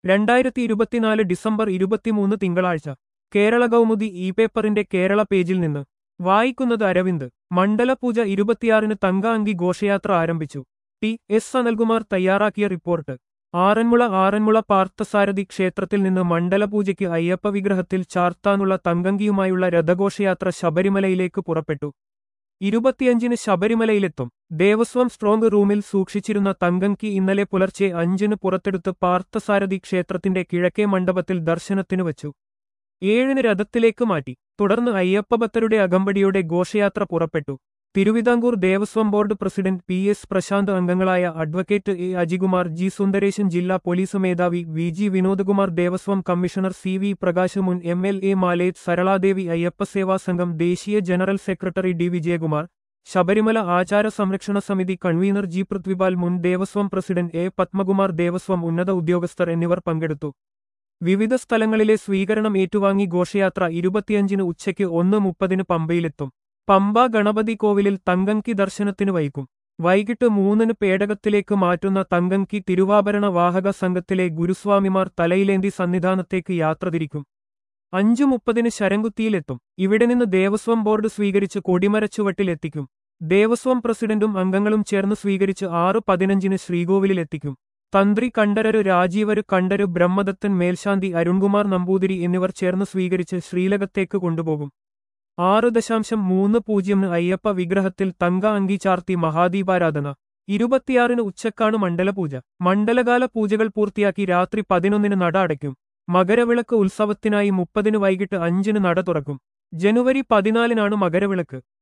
രണ്ടായിരത്തി ഇരുപത്തിനാല് ഡിസംബർ ഇരുപത്തിമൂന്ന് തിങ്കളാഴ്ച കേരള കൗമുദി ഇ പേപ്പറിന്റെ കേരള പേജിൽ നിന്ന് വായിക്കുന്നത് അരവിന്ദ് മണ്ഡലപൂജ ഇരുപത്തിയാറിന് തങ്ക അങ്കി ഘോഷയാത്ര ആരംഭിച്ചു ടി എസ് അനൽകുമാർ തയ്യാറാക്കിയ റിപ്പോർട്ട് ആറന്മുള ആറന്മുള പാർത്ഥസാരഥി ക്ഷേത്രത്തിൽ നിന്ന് മണ്ഡലപൂജയ്ക്ക് അയ്യപ്പ വിഗ്രഹത്തിൽ ചാർത്താനുള്ള തങ്കങ്കിയുമായുള്ള രഥഘോഷയാത്ര ശബരിമലയിലേക്ക് പുറപ്പെട്ടു ഇരുപത്തിയഞ്ചിന് ശബരിമലയിലെത്തും ദേവസ്വം സ്ട്രോങ് റൂമിൽ സൂക്ഷിച്ചിരുന്ന തങ്കങ്കി ഇന്നലെ പുലർച്ചെ അഞ്ചിന് പുറത്തെടുത്ത് പാർത്ഥസാരഥി ക്ഷേത്രത്തിന്റെ കിഴക്കേ മണ്ഡപത്തിൽ ദർശനത്തിനു വച്ചു ഏഴിന് രഥത്തിലേക്ക് മാറ്റി തുടർന്ന് അയ്യപ്പഭക്തരുടെ അകമ്പടിയോടെ ഘോഷയാത്ര പുറപ്പെട്ടു Thiruvithamkoor Devaswom board president P S Prasanth അംഗങ്ങളായ advocate A Ajikumar G Sundaresan ജില്ലാ പോലീസ് മേധാവി V G Vinodkumar Devaswom commissioner C V Prakash മുൻ M L A Maleth Saraladevi Ayyappaseva Sangham ദേശീയ general secretary D Vijayakumar Sabarimala Achara Samrakshana Samithi convener G Prithvipal മുൻ ദേവസ്വം പ്രസിഡന്റ് എ പത്മകുമാർ ദേവസ്വം ഉന്നത ഉദ്യോഗസ്ഥർ എന്നിവർ പങ്കെടുത്തു വിവിധ സ്ഥലങ്ങളിലെ സ്വീകരണം ഏറ്റുവാങ്ങി ഘോഷയാത്ര ഇരുപത്തിയഞ്ചിന് ഉച്ചയ്ക്ക് ഒന്ന് മുപ്പതിന് പമ്പയിലെത്തും പമ്പ ഗണപതി കോവിലിൽ തങ്കങ്കി ദർശനത്തിന് വൈകും വൈകിട്ട് മൂന്നിന് പേടകത്തിലേക്ക് മാറ്റുന്ന തങ്കങ്കി തിരുവാഭരണ വാഹക സംഘത്തിലെ ഗുരുസ്വാമിമാർ തലയിലേന്തി സന്നിധാനത്തേക്ക് യാത്ര തിരിക്കും അഞ്ചു മുപ്പതിന് ശരംകുത്തിയിലെത്തും ഇവിടെ നിന്ന് ദേവസ്വം ബോർഡ് സ്വീകരിച്ച് കൊടിമരച്ചുവട്ടിലെത്തിക്കും ദേവസ്വം പ്രസിഡന്റും അംഗങ്ങളും ചേർന്ന് സ്വീകരിച്ച് ആറ് പതിനഞ്ചിന് ശ്രീകോവിലിലെത്തിക്കും തന്ത്രി കണ്ഠരര് രാജീവര് കണ്ഠര് ബ്രഹ്മദത്തൻ മേൽശാന്തി അരുൺകുമാർ നമ്പൂതിരി എന്നിവർ ചേർന്ന് സ്വീകരിച്ച് ശ്രീലകത്തേക്ക് കൊണ്ടുപോകും ആറ് ദശാംശം മൂന്ന് പൂജ്യമിന് അയ്യപ്പ വിഗ്രഹത്തിൽ തങ്ക അങ്കി ചാർത്തി മഹാദീപാരാധന ഇരുപത്തിയാറിന് ഉച്ചക്കാണ് മണ്ഡലപൂജ മണ്ഡലകാല പൂജകൾ പൂർത്തിയാക്കി രാത്രി പതിനൊന്നിന് നട അടയ്ക്കും മകരവിളക്ക് ഉത്സവത്തിനായി മുപ്പതിന് വൈകിട്ട് അഞ്ചിന് നട തുറക്കും ജനുവരി പതിനാലിനാണ് മകരവിളക്ക്